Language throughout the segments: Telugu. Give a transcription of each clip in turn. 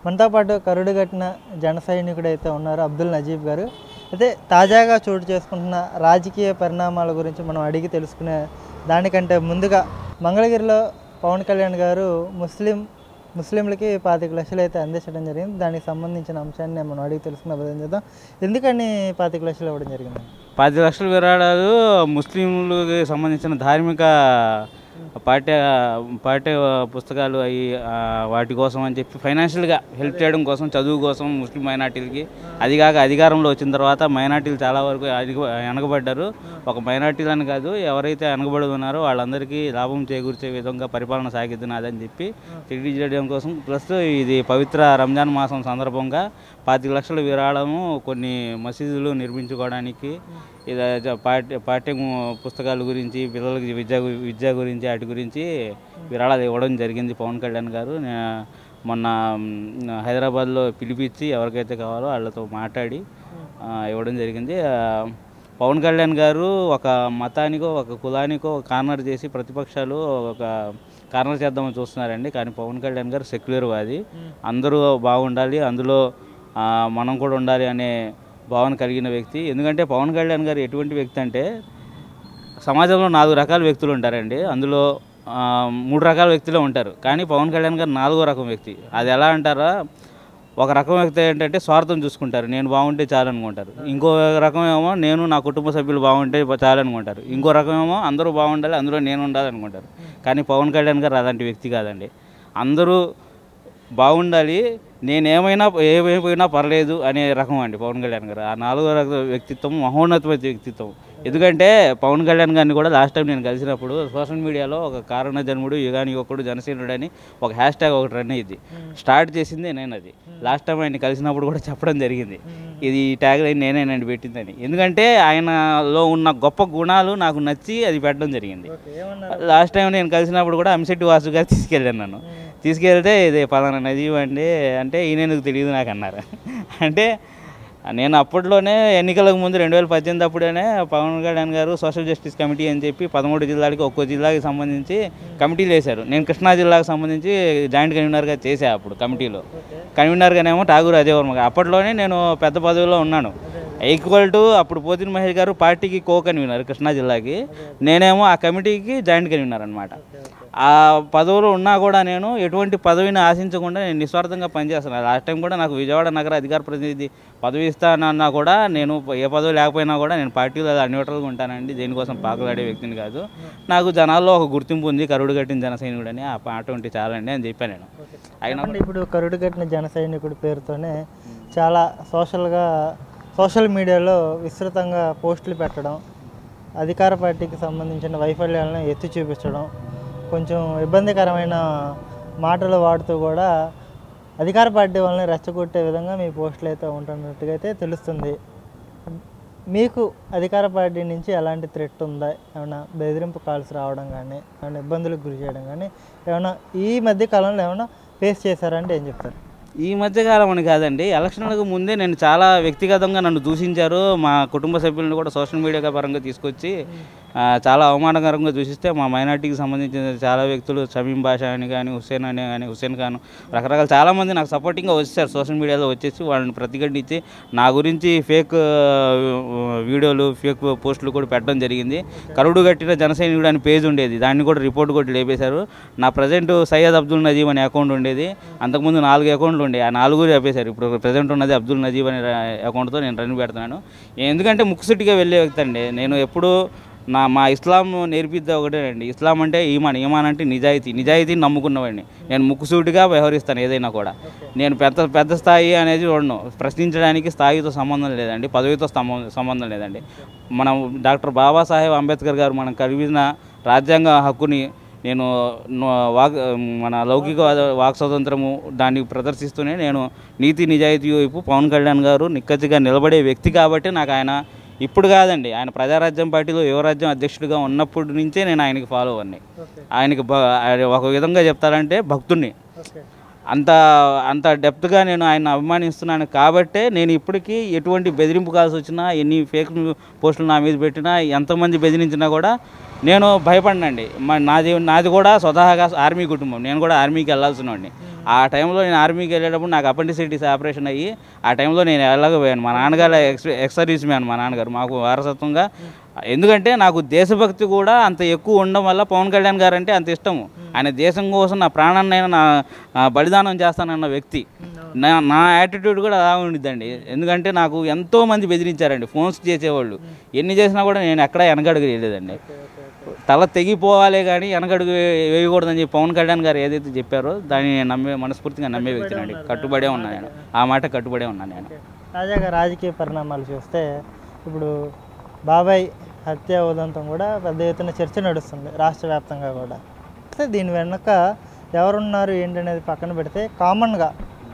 మనతో పాటు కరుడు కట్టిన జన సైనికుడు అయితే ఉన్నారు అబ్దుల్ నజీబ్ గారు అయితే తాజాగా చోటు చేసుకుంటున్న రాజకీయ పరిణామాల గురించి మనం అడిగి తెలుసుకునే దానికంటే ముందుగా మంగళగిరిలో పవన్ కళ్యాణ్ గారు ముస్లిం ముస్లింలకి పాతిక లక్షలు అయితే అందించడం జరిగింది దానికి సంబంధించిన అంశాన్ని మనం అడిగి తెలుసుకునే ప్రయత్నం చేద్దాం ఎందుకని పాతిక లక్షలు ఇవ్వడం జరిగింది పది లక్షల విరాళాలు ముస్లింలకు సంబంధించిన ధార్మిక పాఠ్య పాఠ్య పుస్తకాలు అవి ఆ, వాటి కోసం అని చెప్పి ఫైనాన్షియల్గా హెల్ప్ చేయడం కోసం చదువు కోసం ముస్లిం మైనార్టీలకి అది కాక అధికారంలో వచ్చిన తర్వాత మైనార్టీలు చాలా వరకు అధిక వెనకబడ్డారు ఒక మైనార్టీలు అని కాదు ఎవరైతే వెనకబడి ఉన్నారో వాళ్ళందరికీ లాభం చేకూర్చే విధంగా పరిపాలన సాగిద్దున్నదని చెప్పి తెలియజేయడం కోసం ప్లస్ ఇది పవిత్ర రంజాన్ మాసం సందర్భంగా పాతిక లక్షల విరాళము కొన్ని మసీదులు నిర్మించుకోవడానికి ఇది జ- పాఠ్య పాఠ్య పుస్తకాల గురించి పిల్లలకి విద్య గు- విద్య గురించి వాటి గురించి విరాళాలు ఇవ్వడం జరిగింది పవన్ కళ్యాణ్ గారు నే- మొన్న మ్, హైదరాబాద్లో పిలిపించి ఎవరికైతే కావాలో వాళ్ళతో మాట్లాడి ఆ, ఇవ్వడం జరిగింది ఆ, పవన్ కళ్యాణ్ గారు ఒక మతానికో ఒక కులానికో కార్నర్ చేసి ప్రతిపక్షాలు ఒక కార్నర్ చేద్దామని చూస్తున్నారండి కానీ పవన్ కళ్యాణ్ గారు సెక్యులర్ వాది అందరూ బాగుండాలి అందులో ఆ, మనం కూడా ఉండాలి అనే భావన కలిగిన వ్యక్తి ఎందుకంటే పవన్ కళ్యాణ్ గారు ఎటువంటి వ్యక్తి అంటే సమాజంలో నాలుగు రకాల వ్యక్తులు ఉంటారండి అందులో ఆ, మూడు రకాల వ్యక్తులే ఉంటారు కానీ పవన్ కళ్యాణ్ గారు నాలుగో రకం వ్యక్తి అది ఎలా అంటారా ఒక రకం వ్యక్తి ఏంటంటే స్వార్థం చూసుకుంటారు నేను బాగుంటే చాలు అనుకుంటారు ఇంకో రకం ఏమో నేను నా కుటుంబ సభ్యులు బాగుంటే చాలు అనుకుంటారు ఇంకో రకం ఏమో అందరూ బాగుండాలి అందులో నేను ఉండాలి అనుకుంటారు కానీ పవన్ కళ్యాణ్ గారు అలాంటి వ్యక్తి కాదండి అందరూ బాగుండాలి నేనేమైనా ఏమైపోయినా పర్లేదు అనే రకం అండి పవన్ కళ్యాణ్ గారు ఆ నాలుగో రకం వ్యక్తిత్వం మహోన్నతమైన వ్యక్తిత్వం ఎందుకంటే పవన్ కళ్యాణ్ గారిని కూడా లాస్ట్ టైం నేను కలిసినప్పుడు సోషల్ మీడియాలో ఒక కారణ జన్ముడు యుగాని ఒకడు జనసేనుడు అని ఒక హ్యాష్ ట్యాగ్ ఒకటి రన్ అయ్యింది స్టార్ట్ చేసింది నేను అది లాస్ట్ టైం ఆయన కలిసినప్పుడు కూడా చెప్పడం జరిగింది ఇది ఈ ట్యాగ్ లైన్ నేనేనండి పెట్టిందని ఎందుకంటే ఆయనలో ఉన్న గొప్ప గుణాలు నాకు నచ్చి అది పెట్టడం జరిగింది ఓకే ఏమన్నారు లాస్ట్ టైం నేను కలిసినప్పుడు కూడా అంశెట్టి వాసు గారు తీసుకెళ్ళాను నన్ను తీసుకెళ్తే ఇది పలానా నజీవ్ అండి అంటే ఈయనెందుకు తెలియదు నాకు అన్నారు అంటే నేను అప్పట్లోనే ఎన్నికలకు ముందు రెండు వేల పద్దెనిమిది అప్పుడేనే పవన్ కళ్యాణ్ గారు సోషల్ జస్టిస్ కమిటీ అని చెప్పి పదమూడు జిల్లాలకి ఒక్కో జిల్లాకి సంబంధించి కమిటీలు వేశారు నేను కృష్ణా జిల్లాకు సంబంధించి జాయింట్ కన్వీనర్గా చేశా అప్పుడు కమిటీలో కన్వీనర్గానేమో ఠాగూర్ అజయవర్మ గారు అప్పట్లోనే నేను పెద్ద పదవిలో ఉన్నాను ఈక్వల్ టు అప్పుడు పోతిన మహేష్ గారు పార్టీకి కో కన్వీనర్ కృష్ణా జిల్లాకి నేనేమో ఆ కమిటీకి జాయింట్ కన్వీనర్ అనమాట ఆ పదవులు ఉన్నా కూడా నేను ఎటువంటి పదవిని ఆశించకుండా నేను నిస్వార్థంగా పనిచేస్తున్నాను లాస్ట్ టైం కూడా నాకు విజయవాడ నగర అధికార ప్రతినిధి పదవి ఇస్తానన్నా కూడా నేను ఏ పదవి లేకపోయినా కూడా నేను పార్టీలో అలా న్యూట్రల్గా ఉంటానండి దేనికోసం పాకులాడే వ్యక్తిని కాదు నాకు జనాల్లో ఒక గుర్తింపు ఉంది కరుడు కట్టిన జనసైనికుడని ఆ పాట ఉంటే చాలండి అని చెప్పాను నేను అయినా అంటే ఇప్పుడు కరుడు కట్టిన జన సైనికుడి పేరుతోనే చాలా సోషల్గా సోషల్ మీడియాలో విస్తృతంగా పోస్టులు పెట్టడం అధికార పార్టీకి సంబంధించిన వైఫల్యాలను ఎత్తి చూపించడం కొంచెం ఇబ్బందికరమైన మాటలు వాడుతూ కూడా అధికార పార్టీ వాళ్ళని రెచ్చగొట్టే విధంగా మీ పోస్టులు అయితే ఉంటున్నట్టుగా అయితే తెలుస్తుంది మీకు అధికార పార్టీ నుంచి ఎలాంటి థ్రెట్ ఉందా ఏమైనా బెదిరింపు కాల్స్ రావడం కానీ ఏమైనా ఇబ్బందులకు గురి చేయడం కానీ ఏమైనా ఈ మధ్య కాలంలో ఏమైనా ఫేస్ చేశారంటే ఏం చెప్తారు ఈ మధ్యకాలం అని కాదండి ఎలక్షన్లకు ముందే నేను చాలా వ్యక్తిగతంగా నన్ను దూషించారు మా కుటుంబ సభ్యులను కూడా సోషల్ మీడియా పరంగా తీసుకొచ్చి ఆ, చాలా అవమానకరంగా దూషిస్తే మా మైనార్టీకి సంబంధించిన చాలా వ్యక్తులు షమీం బాషా అని కానీ హుస్సేన్ అని కానీ హుస్సేన్ ఖాన్ రకరకాల చాలామంది నాకు సపోర్టింగ్గా వచ్చారు సోషల్ మీడియాలో వచ్చేసి వాళ్ళని ప్రతిఘటించి నా గురించి ఫేక్ వీడియోలు ఫేక్ పోస్టులు కూడా పెట్టడం జరిగింది కరుడు కట్టిన జనసైనికుడు అని పేజ్ ఉండేది దాన్ని కూడా రిపోర్ట్ కొట్టి లేపేశారు నా ప్రజెంట్ సయ్యద్ అబ్దుల్ నజీబ్ అనే అకౌంట్ ఉండేది అంతకుముందు నాలుగు అకౌంట్లు ఉండే ఆ నాలుగు లేపేశారు ఇప్పుడు ప్రజెంట్ ఉన్నది అబ్దుల్ నజీబ్ అనే అకౌంట్తో నేను రన్ పెడుతున్నాను ఎందుకంటే ముక్కుసుటిగా వెళ్ళే వ్యక్తి అండి నేను ఎప్పుడు నా మా ఇస్లాం నేర్పిద్దా ఒకటేనండి ఇస్లాం అంటే ఈమాన్ ఈమాన్ అంటే నిజాయితీ నిజాయితీని నమ్ముకున్నవాడిని నేను ముక్కుసూటిగా వ్యవహరిస్తాను ఏదైనా కూడా నేను పెద్ద పెద్ద స్థాయి అనేది చూడను ప్రశ్నించడానికి స్థాయితో సంబంధం లేదండి పదవితో సంబంధం సంబంధం లేదండి మనం డాక్టర్ బాబాసాహెబ్ అంబేద్కర్ గారు మనం కలిగిన రాజ్యాంగ హక్కుని నేను ను- వాక్ మన లౌకిక వాక్ స్వాతంత్రము దాన్ని ప్రదర్శిస్తూనే నేను నీతి నిజాయితీ వైపు పవన్ కళ్యాణ్ గారు నిక్కచ్చిగా నిలబడే వ్యక్తి కాబట్టి నాకు ఆయన ఇప్పుడు కాదండి ఆయన ప్రజారాజ్యం పార్టీలో యువరాజ్యం అధ్యక్షుడిగా ఉన్నప్పటి నుంచే నేను ఆయనకి ఫాలో అవ్వండి ఓకే ఆయనకి బ- ఆయన ఒక విధంగా చెప్తారంటే భక్తుడిని ఓకే అంత అంత డెప్త్గా నేను ఆయన అభిమానిస్తున్నాను కాబట్టే నేను ఇప్పటికీ ఎటువంటి బెదిరింపు కాల్సి వచ్చినా ఎన్ని ఫేక్ పోస్టులు నా మీద పెట్టినా ఎంతమంది బెదిరించినా కూడా నేను భయపడినండి మా నాది నాది కూడా స్వతహాగా ఆర్మీ కుటుంబం నేను కూడా ఆర్మీకి వెళ్ళాల్సిన వాడిని ఆ టైంలో నేను ఆర్మీకి వెళ్ళేటప్పుడు నాకు అపెండిసైటిస్ ఆపరేషన్ అయ్యి ఆ టైంలో నేను వెళ్ళకపోయాను మా నాన్నగారు ఎక్స్ ఎక్స్ సర్వీస్ మ్యాన్ మా నాన్నగారు మాకు వారసత్వంగా ఎందుకంటే నాకు దేశభక్తి కూడా అంత ఎక్కువ ఉండడం వల్ల పవన్ కళ్యాణ్ గారు అంటే అంత ఇష్టము ఆయన దేశం కోసం నా ప్రాణాన్నైనా నా నా బలిదానం చేస్తానన్న వ్యక్తి నా నా యాటిట్యూడ్ కూడా అలా ఉండిద్దండి ఎందుకంటే నాకు ఎంతో మంది బెదిరించారండి ఫోన్స్ చేసేవాళ్ళు ఎన్ని చేసినా కూడా నేను ఎక్కడ వెనకడుగు వేయలేదండి తల తెగిపోవాలే కానీ వెనకడుగు వే- వేయకూడదని చెప్పి పవన్ కళ్యాణ్ గారు ఏదైతే చెప్పారో దాన్ని నేను నమ్మే మనస్ఫూర్తిగా నమ్మే వ్యక్తినండి కట్టుబడే ఉన్నాను నేను ఆ మాట కట్టుబడే ఉన్నాను నేను తాజాగా రాజకీయ పరిణామాలు చూస్తే ఇప్పుడు బాబాయ్ హత్య ఉదంతం కూడా పెద్ద ఎత్తున చర్చ నడుస్తుంది రాష్ట్ర వ్యాప్తంగా కూడా అయితే దీని వెనుక ఎవరున్నారు ఏంటనేది పక్కన పెడితే కామన్గా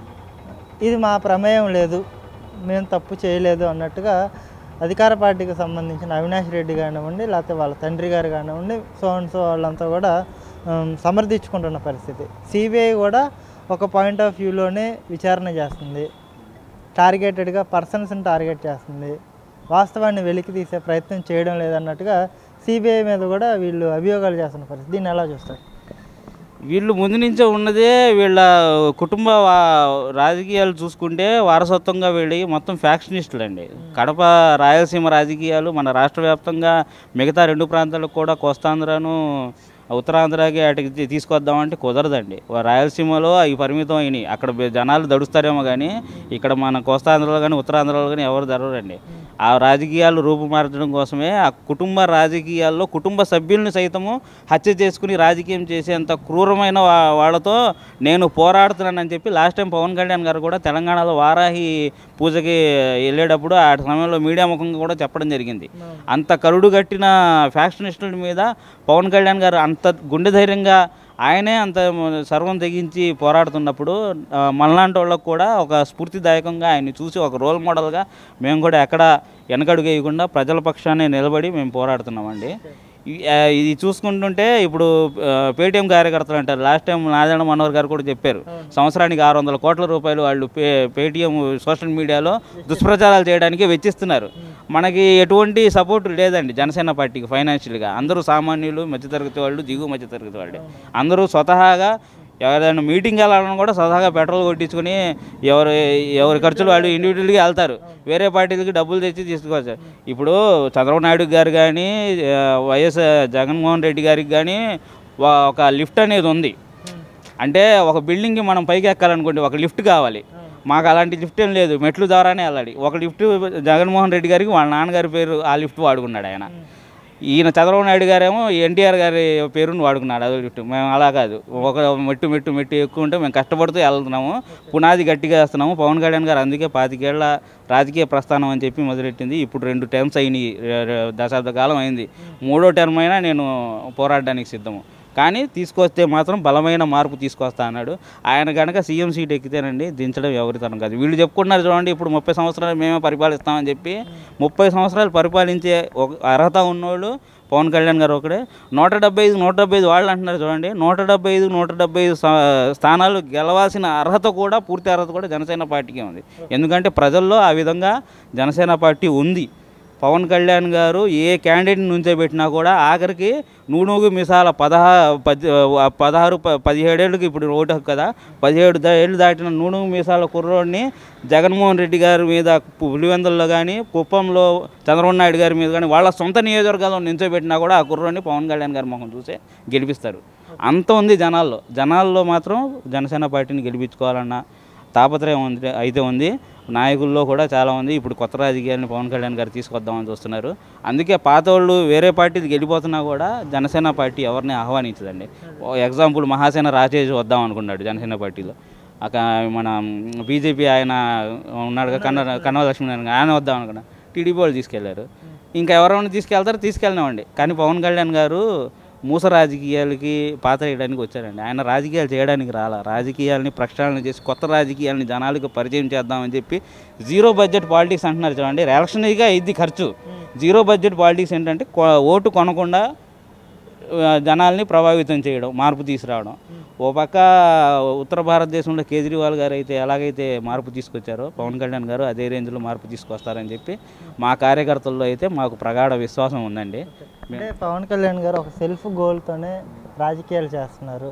ఇది మా ప్రమేయం లేదు మేము తప్పు చేయలేదు అన్నట్టుగా అధికార పార్టీకి సంబంధించిన అవినాష్ రెడ్డి కానివ్వండి లేకపోతే వాళ్ళ తండ్రి గారు కానివ్వండి సో అండ్ సో వాళ్ళంతా కూడా ఉమ్, సమర్థించుకుంటున్న పరిస్థితి సిబిఐ కూడా ఒక పాయింట్ ఆఫ్ వ్యూలోనే విచారణ చేస్తుంది టార్గెటెడ్గా పర్సన్స్ని టార్గెట్ చేస్తుంది వాస్తవాన్ని వెలికి తీసే ప్రయత్నం చేయడం లేదన్నట్టుగా సిబిఐ మీద కూడా వీళ్ళు అభియోగాలు చేస్తున్న పరిస్థితి దీన్ని ఎలా చూస్తారు వీళ్ళు ముందు నుంచే ఉన్నదే వీళ్ళ కుటుంబ వా- రాజకీయాలు చూసుకుంటే వారసత్వంగా వీళ్ళి మొత్తం ఫ్యాక్షనిస్టులు అండి కడప రాయలసీమ రాజకీయాలు మన రాష్ట్ర వ్యాప్తంగా మిగతా రెండు ప్రాంతాలకు కూడా కోస్తాంధ్రను ఉత్తరాంధ్రకి అటుకి తీ- తీసుకొద్దామంటే కుదరదండి వా- రాయలసీమలో అవి పరిమితం అయినాయి అక్కడ బె- జనాలు దడుస్తారేమో కానీ ఇక్కడ మన కోస్తాంధ్రలో కానీ ఉత్తరాంధ్రలో కానీ ఎవరు జరగరండి ఆ రాజకీయాలు రూపుమార్చడం కోసమే ఆ కుటుంబ రాజకీయాల్లో కుటుంబ సభ్యుల్ని సైతము హత్య చేసుకుని రాజకీయం చేసేంత క్రూరమైన వా- వాళ్ళతో నేను పోరాడుతున్నానని చెప్పి లాస్ట్ టైం పవన్ కళ్యాణ్ గారు కూడా తెలంగాణలో వారాహి పూజకి వెళ్ళేటప్పుడు ఆ సమయంలో మీడియా ముఖంగా కూడా చెప్పడం జరిగింది అంత కరుడు కట్టిన ఫ్యాక్షనిస్టుల మీద పవన్ కళ్యాణ్ గారు అంత గుండె ధైర్యంగా ఆయనే అంత మ- సర్వం తెగించి పోరాడుతున్నప్పుడు ఆ, మనలాంటి వాళ్ళకు కూడా ఒక స్ఫూర్తిదాయకంగా ఆయన్ని చూసి ఒక రోల్ మోడల్గా మేము కూడా ఎక్కడ వెనకడుగు వేయకుండా ప్రజల పక్షాన్ని నిలబడి మేము పోరాడుతున్నామండి ఈ- ఆ, ఇది చూసుకుంటుంటే ఇప్పుడు ఆ, పేటీఎం కార్యకర్తలు అంటారు లాస్ట్ టైం నారాయణ మనోహర్ గారు కూడా చెప్పారు సంవత్సరానికి ఆరు వందల కోట్ల రూపాయలు వాళ్ళు పే పేటీఎం సోషల్ మీడియాలో దుష్ప్రచారాలు చేయడానికి వెచ్చిస్తున్నారు మనకి ఎటువంటి సపోర్ట్ లేదండి జనసేన పార్టీకి ఫైనాన్షియల్గా అందరూ సామాన్యులు మధ్యతరగతి వాళ్ళు దిగువ మధ్యతరగతి వాళ్ళే అందరూ స్వతహాగా ఎవరైనా మీటింగ్ వెళ్ళాలని కూడా స్వతహాగా పెట్రోల్ కొట్టించుకొని ఎవరు ఎవరి ఖర్చులు వాళ్ళు ఇండివిజువల్గా వెళ్తారు వేరే పార్టీలకి డబ్బులు తెచ్చి తీసుకోవచ్చు ఇప్పుడు చంద్రబాబు నాయుడు గారు కానీ ఆ, వైఎస్ జగన్మోహన్ రెడ్డి గారికి కానీ వా- ఒక లిఫ్ట్ అనేది ఉంది అంటే ఒక బిల్డింగ్కి మనం పైకి ఎక్కాలనుకోండి ఒక లిఫ్ట్ కావాలి మాకు అలాంటి లిఫ్ట్ ఏం లేదు మెట్లు ద్వారానే వెళ్ళాలి ఒక లిఫ్ట్ జగన్మోహన్ రెడ్డి గారికి వాళ్ళ నాన్నగారి పేరు ఆ లిఫ్ట్ వాడుకున్నాడు ఆయన ఈయన చంద్రబాబు నాయుడు గారేమో ఎన్టీఆర్ గారి పేరుని వాడుకున్నాడు అదే లిఫ్ట్ మేము అలా కాదు ఒక మెట్టు మెట్టు మెట్టు ఎక్కువ ఉంటే మేము కష్టపడుతూ వెళ్తున్నాము పునాది గట్టిగా వేస్తున్నాము పవన్ కళ్యాణ్ గారు అందుకే పాతికేళ్ల రాజకీయ ప్రస్థానం అని చెప్పి మొదలెట్టింది ఇప్పుడు రెండు టర్మ్స్ అయినాయి రె- రె- దశాబ్ద కాలం అయింది మూడో టర్మ్ అయినా నేను పోరాడడానికి సిద్ధము కానీ తీసుకొస్తే మాత్రం బలమైన మార్పు తీసుకొస్తా అన్నాడు ఆయన కనుక సీఎం సీట్ ఎక్కితేనండి దించడం ఎవరి తరం కాదు వీళ్ళు చెప్పుకుంటున్నారు చూడండి ఇప్పుడు ముప్పై సంవత్సరాలు మేమే పరిపాలిస్తామని చెప్పి ముప్పై సంవత్సరాలు పరిపాలించే ఒక అర్హత ఉన్నోళ్ళు పవన్ కళ్యాణ్ గారు ఒకడే నూట డెబ్బై ఐదు నూట డెబ్బై ఐదు వాళ్ళు అంటున్నారు చూడండి నూట డెబ్బై ఐదు నూట డెబ్బై ఐదు స్థా- స్థానాలు గెలవాల్సిన అర్హత కూడా పూర్తి అర్హత కూడా జనసేన పార్టీకే ఉంది ఎందుకంటే ప్రజల్లో ఆ విధంగా జనసేన పార్టీ ఉంది పవన్ కళ్యాణ్ గారు ఏ క్యాండిడేట్ నుంచో పెట్టినా కూడా ఆఖరికి నూనూగు మిసాల పదహా పది పదహారు ప- పదిహేడేళ్ళకి ఇప్పుడు ఓటు హక్కు కదా పదిహేడు దా- ఏళ్ళు దాటిన నూనూగు మీసాల కుర్రోడిని జగన్మోహన్ రెడ్డి గారి మీద పులివెందుల్లో కానీ కుప్పంలో చంద్రబాబు నాయుడు గారి మీద కానీ వాళ్ళ సొంత నియోజకవర్గాల్లో నించోబెట్టినా కూడా ఆ కుర్రోడిని పవన్ కళ్యాణ్ గారి ముఖం చూసే గెలిపిస్తారు అంత ఉంది జనాల్లో జనాల్లో మాత్రం జనసేన పార్టీని గెలిపించుకోవాలన్న తాపత్రయం ఉంది అయితే ఉంది నాయకుల్లో కూడా చాలా ఉంది ఇప్పుడు కొత్త రాజకీయాన్ని పవన్ కళ్యాణ్ గారు తీసుకొద్దామని చూస్తున్నారు అందుకే పాత వాళ్ళు వేరే పార్టీకి వెళ్ళిపోతున్నా కూడా జనసేన పార్టీ ఎవరిని ఆహ్వానించదండి ఓ ఎగ్జాంపుల్ మహాసేన రాజేష్ వద్దాం అనుకున్నాడు జనసేన పార్టీలో అక మన బీజేపీ ఆయన ఉన్నాడు కన్న కన్నవ లక్ష్మీనారాయణ ఆయన వద్దాం అనుకున్నా టీడీపీ వాళ్ళు తీసుకెళ్లారు ఇంకా ఎవరైనా తీసుకెళ్తారో తీసుకెళ్ళినామండి కానీ పవన్ కళ్యాణ్ గారు మూస రాజకీయాలకి పాత్ర వేయడానికి వచ్చారండి ఆయన రాజకీయాలు చేయడానికి రాలా రాజకీయాలని ప్రక్షాళన చేసి కొత్త రాజకీయాలని జనాలకు పరిచయం చేద్దామని చెప్పి జీరో బడ్జెట్ పాలిటిక్స్ అంటున్నారు చూడండి ఎలక్షన్గా ఇది ఖర్చు జీరో బడ్జెట్ పాలిటిక్స్ ఏంటంటే కొ- ఓటు కొనకుండా ఆ, జనాల్ని ప్రభావితం చేయడం మార్పు తీసుకురావడం ఓ పక్క ఉత్తర భారతదేశంలో కేజ్రీవాల్ గారు అయితే ఎలాగైతే మార్పు తీసుకొచ్చారో పవన్ కళ్యాణ్ గారు అదే రేంజ్లో మార్పు తీసుకొస్తారని చెప్పి మా కార్యకర్తల్లో అయితే మాకు ప్రగాఢ విశ్వాసం ఉందండి అంటే పవన్ కళ్యాణ్ గారు ఒక సెల్ఫ్ గోల్తోనే రాజకీయాలు చేస్తున్నారు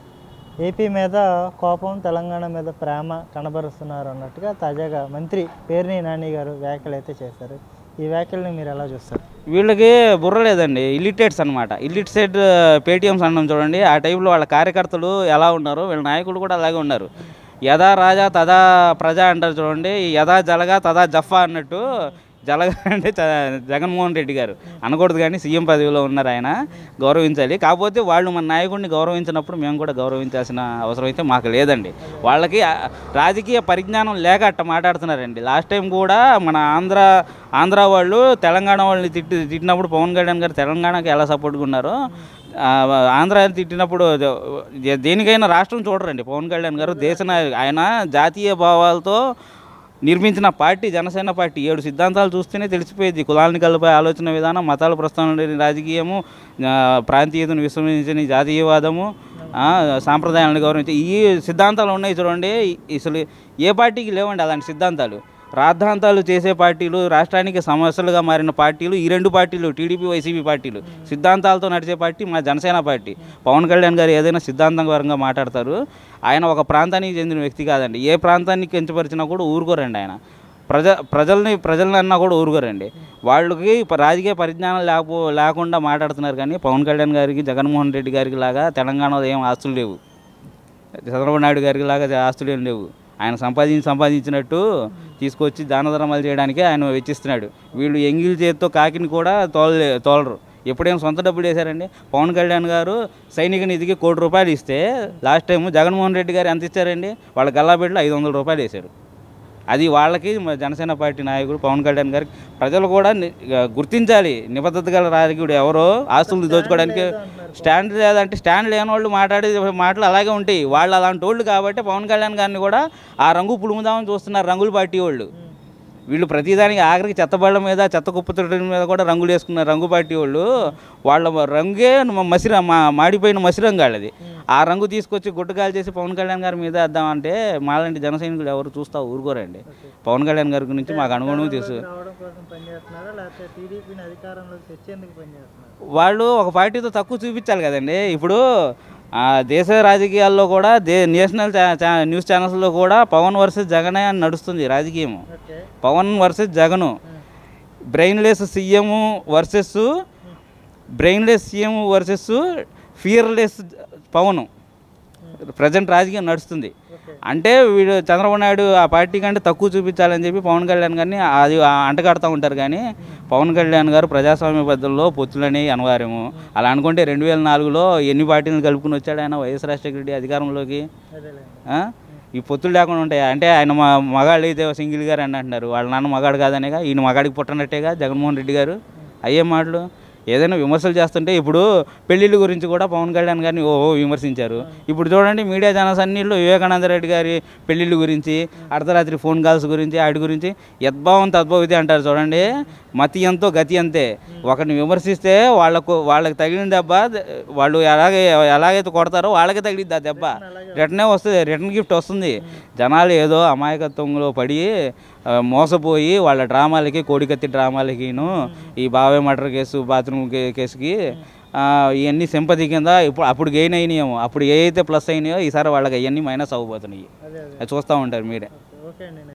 ఏపీ మీద కోపం తెలంగాణ మీద ప్రేమ కనబరుస్తున్నారు అన్నట్టుగా తాజాగా మంత్రి పేర్ని నాని గారు వ్యాఖ్యలు అయితే చేశారు ఈ వ్యాఖ్యల్ని మీరు ఎలా చూస్తారు వీళ్ళకి బుర్ర లేదండి ఇల్లిటేట్స్ అనమాట ఇల్లిటేట్ పేటీఎంస్ అన్నాం చూడండి ఆ టైంలో వాళ్ళ కార్యకర్తలు ఎలా ఉన్నారు వీళ్ళ నాయకులు కూడా అలాగే ఉన్నారు యథా రాజా తదా ప్రజ అంటారు చూడండి ఈ యథా జలగా తదా జఫా అన్నట్టు జలగా అంటే చ- జగన్మోహన్ రెడ్డి గారు అనకూడదు కానీ సీఎం పదవిలో ఉన్నారు ఆయన గౌరవించాలి కాకపోతే వాళ్ళు మన నాయకుడిని గౌరవించినప్పుడు మేము కూడా గౌరవించాల్సిన అవసరం అయితే మాకు లేదండి వాళ్ళకి ఆ, రాజకీయ పరిజ్ఞానం లేక అట్ట మాట్లాడుతున్నారండి లాస్ట్ టైం కూడా మన ఆంధ్ర ఆంధ్ర వాళ్ళు తెలంగాణ వాళ్ళని తిట్టి తిట్టినప్పుడు పవన్ కళ్యాణ్ గారు తెలంగాణకి ఎలా సపోర్ట్గా ఉన్నారో ఆ, ఆంధ్ర తిట్టినప్పుడు దే- దేనికైనా రాష్ట్రం చూడరండి పవన్ కళ్యాణ్ గారు దేశ నాయకుడు. ఆయన జాతీయ భావాలతో నిర్మించిన పార్టీ జనసేన పార్టీ ఏడు సిద్ధాంతాలు చూస్తేనే తెలిసిపోయేది కులాలని కలిపే ఆలోచన విధానం మతాల ప్రస్థానం లేని రాజకీయము ఆ, ప్రాంతీయతను విస్మరించని జాతీయవాదము ఆ, సాంప్రదాయాలను గౌరవించి ఈ సిద్ధాంతాలు ఉన్నాయి చూడండి ఈ- అసలు ఏ పార్టీకి లేవండి అలాంటి సిద్ధాంతాలు రాద్ధాంతాలు చేసే పార్టీలు రాష్ట్రానికి సమస్యలుగా మారిన పార్టీలు ఈ రెండు పార్టీలు టీడీపీ వైసీపీ పార్టీలు సిద్ధాంతాలతో నడిచే పార్టీ మా జనసేన పార్టీ పవన్ కళ్యాణ్ గారు ఏదైనా సిద్ధాంతం పరంగా మాట్లాడతారు ఆయన ఒక ప్రాంతానికి చెందిన వ్యక్తి కాదండి ఏ ప్రాంతాన్ని కించపరిచినా కూడా ఊరుకోరండి ఆయన ప్రజ ప్రజల్ని ప్రజల్ని అన్నా కూడా ఊరుకోరండి వాళ్ళకి ప- రాజకీయ పరిజ్ఞానం లేకపో లేకుండా మాట్లాడుతున్నారు కానీ పవన్ కళ్యాణ్ గారికి జగన్మోహన్ రెడ్డి గారికి లాగా తెలంగాణలో ఏం ఆస్తులు లేవు చంద్రబాబు నాయుడు గారికి లాగా ఆస్తులు ఏం లేవు ఆయన సంపాదించి సంపాదించినట్టు తీసుకొచ్చి దాన ధర్మాలు చేయడానికి ఆయన వెచ్చిస్తున్నాడు వీళ్ళు ఎంగిల్ చేతితో కాకిని కూడా తోలలే తోలరు ఎప్పుడేం సొంత డబ్బులు వేశారండి పవన్ కళ్యాణ్ గారు సైనిక నిధికి కోటి రూపాయలు ఇస్తే లాస్ట్ టైం జగన్మోహన్ రెడ్డి గారు ఎంత ఇచ్చారండి వాళ్ళ గల్లాబెడ్లో ఐదు వందల రూపాయలు వేశారు అది వాళ్ళకి మన జనసేన పార్టీ నాయకుడు పవన్ కళ్యాణ్ గారికి ప్రజలు కూడా ని- గుర్తించాలి నిబద్ధత గల రాజకీయుడు ఎవరో ఆస్తులు దోచుకోవడానికి స్టాండ్ లేదంటే స్టాండ్ లేని వాళ్ళు మాట్లాడే మాటలు అలాగే ఉంటాయి వాళ్ళు అలాంటి వాళ్ళు కాబట్టి పవన్ కళ్యాణ్ గారిని కూడా ఆ రంగు పులుముదామని చూస్తున్నారు రంగుల పార్టీ వాళ్ళు వీళ్ళు ప్రతిదానికి ఆఖరికి చెత్తబళ్ళ మీద చెత్త కుప్పతొట్టిల మీద కూడా రంగులు వేసుకున్నారు రంగు పార్టీ వాళ్ళు వాళ్ళ రంగే మ- మసిర మా మాడిపోయిన మసిరంగు వాళ్ళది ఆ రంగు తీసుకొచ్చి గుట్టగాలు చేసి పవన్ కళ్యాణ్ గారి మీద వేద్దామంటే మాలాంటి జన సైనికులు ఎవరు చూస్తా ఊరుకోరండి పవన్ కళ్యాణ్ గారి గురించి మాకు అనుగుణం తెలుసు రావడం కోసం పనిచేస్తున్నారా లేకపోతే టీడీపీని అధికారంలోకి తెచ్చేందుకు పనిచేస్తున్నారు వాళ్ళు ఒక పార్టీతో తక్కువ చూపించాలి కదండి ఇప్పుడు ఆ దేశ రాజకీయాల్లో కూడా దే నేషనల్ ఛా- ఛా- న్యూస్ ఛానల్స్లో కూడా పవన్ వర్సెస్ జగనే అని నడుస్తుంది రాజకీయం okay Pavan versus Jagan brainless CM versus brainless CM versus fearless Pavan present రాజకీయం నడుస్తుంది ఓకే అంటే వీడు చంద్రబాబు నాయుడు ఆ పార్టీ కంటే తక్కువ చూపించాలని చెప్పి పవన్ కళ్యాణ్ గారిని అది అంటగడుతూ ఉంటారు కానీ పవన్ కళ్యాణ్ గారు ప్రజాస్వామ్య పద్ధతుల్లో పొత్తులని అనివార్యము అలా అనుకుంటే రెండు వేల నాలుగులో ఎన్ని పార్టీలను కలుపుకుని వచ్చాడు ఆయన వైఎస్ రాజశేఖర రెడ్డి అధికారంలోకి అదేలేండి ఆ? ఈ పొత్తులు లేకుండా ఉంటాయి అంటే ఆయన మా మగాళ్ళు అయితే సింగిల్ గారు అని అంటున్నారు వాళ్ళ నాన్న మగాడు కాదనేగా ఈయన మగాడికి పుట్టనట్టేగా జగన్మోహన్ రెడ్డి గారు అయ్యే మాటలు ఏదైనా విమర్శలు చేస్తుంటే ఇప్పుడు పెళ్ళిళ్ళ గురించి కూడా పవన్ కళ్యాణ్ గారిని ఓ ఓ విమర్శించారు ఇప్పుడు చూడండి మీడియా ఛానల్స్ అన్నిళ్ళు వివేకానంద రెడ్డి గారి పెళ్ళిళ్ళ గురించి అర్ధరాత్రి ఫోన్ కాల్స్ గురించి వాటి గురించి యద్భావం తద్భవితి అంటారు చూడండి మతి ఎంతో గతి అంతే ఒకరిని విమర్శిస్తే వాళ్ళకు వాళ్ళకి తగిలిన దెబ్బ వాళ్ళు ఎలాగే ఎలాగైతే కొడతారో వాళ్ళకే తగిలిద్ది ఆ దెబ్బ రిటర్నే వస్తుంది రిటర్న్ గిఫ్ట్ వస్తుంది జనాలు ఏదో అమాయకత్వంలో పడి ఆ, మోసపోయి వాళ్ళ డ్రామాలకి కోడికత్తి డ్రామాలకిను ఈ బావే మర్డర్ కేసు బాత్రూమ్ కే- కేసుకి ఆ, ఇవన్నీ సింపతి కింద ఇప్పుడు అప్పుడు గెయిన్ అయినాయేమో అప్పుడు ఏ అయితే ప్లస్ అయినాయో ఈసారి వాళ్ళకి అవన్నీ మైనస్ అవ్వబోతున్నాయి అదే అదే అది చూస్తూ ఉంటారు మీరే ఓకే అండి